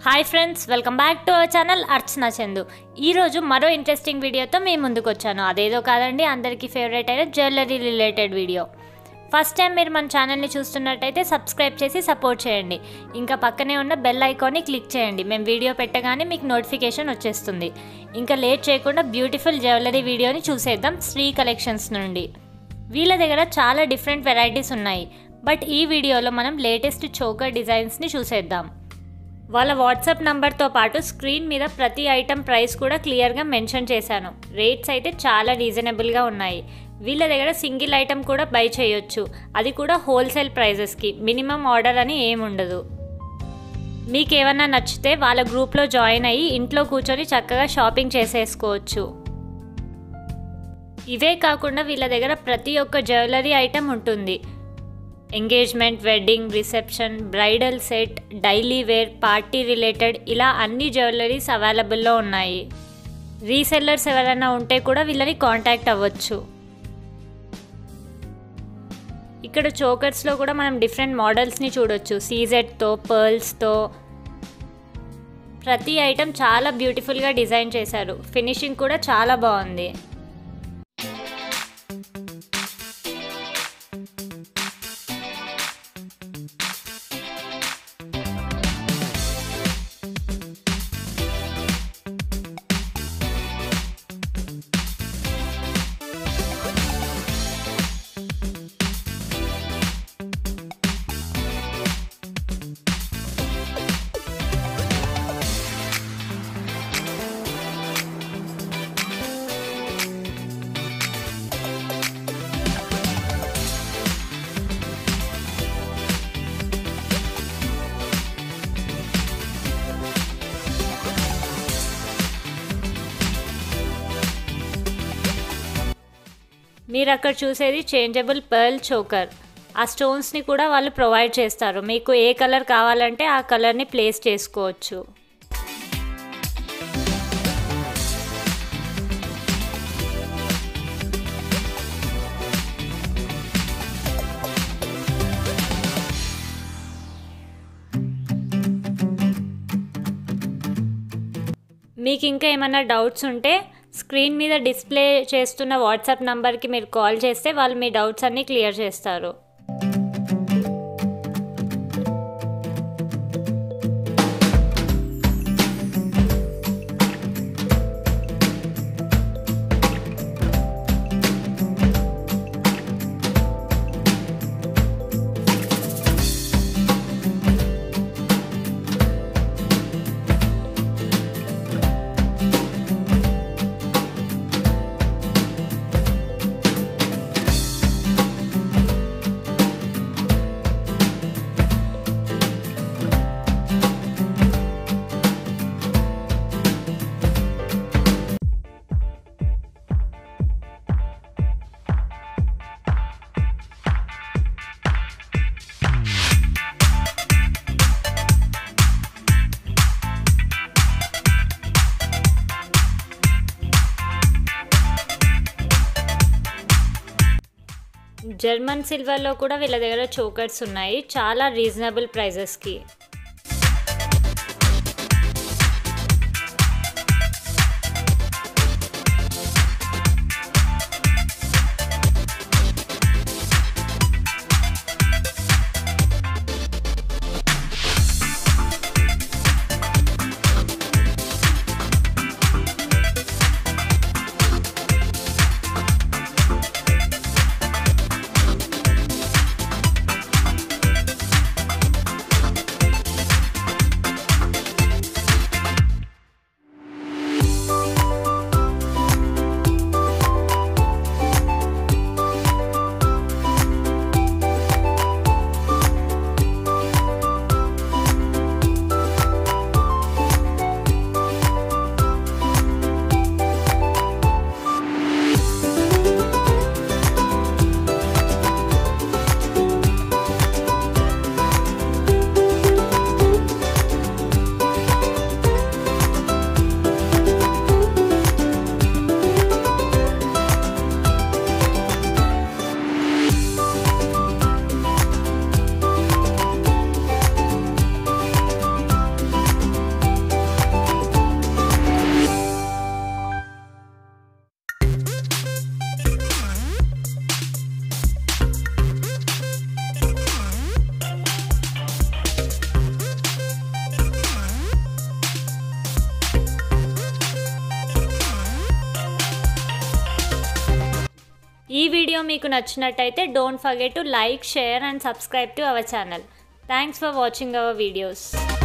hi friends welcome back to our channel Archana Chandu ఈరోజు మరో interesting వీడియోతో మీ ముందుకు వచ్చాను అదేదో కాదండి అందరికీ ఫేవరెట్ అయిన jewellery related video first time మీరు మన ఛానల్ని చూస్తున్నట్టయితే సబ్స్క్రైబ్ చేసి సపోర్ట్ చేయండి ఇంకా పక్కనే ఉన్న బెల్ ఐకాన్ని క్లిక్ చేయండి మేము వీడియో పెట్టగానే మీకు నోటిఫికేషన్ వచ్చేస్తుంది ఇంకా లేట్ చేయకుండా బ్యూటిఫుల్ జ్యువెలరీ వీడియోని చూసేద్దాం శ్రీ కలెక్షన్స్ నుండి వీళ్ళ దగ్గర చాలా డిఫరెంట్ వెరైటీస్ ఉన్నాయి బట్ ఈ వీడియోలో మనం లేటెస్ట్ చోకర్ డిజైన్స్ని చూసేద్దాం వాళ్ళ వాట్సాప్ నంబర్తో పాటు స్క్రీన్ మీద ప్రతి ఐటెం ప్రైస్ కూడా క్లియర్గా మెన్షన్ చేశాను రేట్స్ అయితే చాలా రీజనబుల్గా ఉన్నాయి వీళ్ళ దగ్గర సింగిల్ ఐటెం కూడా బై చేయొచ్చు అది కూడా హోల్సేల్ ప్రైజెస్కి మినిమం ఆర్డర్ అని ఏముండదు మీకు ఏమన్నా నచ్చితే వాళ్ళ గ్రూప్లో జాయిన్ అయ్యి ఇంట్లో కూర్చొని చక్కగా షాపింగ్ చేసేసుకోవచ్చు ఇవే కాకుండా వీళ్ళ దగ్గర ప్రతి ఒక్క జ్యువెలరీ ఐటెం ఉంటుంది engagement wedding reception bridal set daily wear party related ఇలా అన్ని జ్యువెలరీస్ అవైలబుల్లో ఉన్నాయి రీసెల్లర్స్ ఎవరైనా ఉంటే కూడా వీళ్ళని కాంటాక్ట్ అవ్వచ్చు ఇక్కడ చోకర్స్లో కూడా మనం డిఫరెంట్ మోడల్స్ని చూడొచ్చు సీజెడ్తో పర్ల్స్తో ప్రతి ఐటెం చాలా బ్యూటిఫుల్గా డిజైన్ చేశారు ఫినిషింగ్ కూడా చాలా బాగుంది మీరు అక్కడ చూసేది చేంజబుల్ పర్ల్ చోకర్ ఆ స్టోన్స్ని కూడా వాళ్ళు ప్రొవైడ్ చేస్తారు మీకు ఏ కలర్ కావాలంటే ఆ కలర్ని ప్లేస్ చేసుకోవచ్చు మీకు ఇంకా ఏమైనా డౌట్స్ ఉంటే స్క్రీన్ మీద డిస్ప్లే చేస్తున్న వాట్సాప్ నంబర్కి మీరు కాల్ చేస్తే వాళ్ళు మీ డౌట్స్ అన్నీ క్లియర్ చేస్తారు జర్మన్ సిల్వర్లో కూడా వీళ్ళ దగ్గర చోకర్స్ ఉన్నాయి చాలా రీజనబుల్ ప్రైజెస్కి వీడియో మీకు నచ్చినట్టయితే don't forget to like share and subscribe to our channel thanks for watching our videos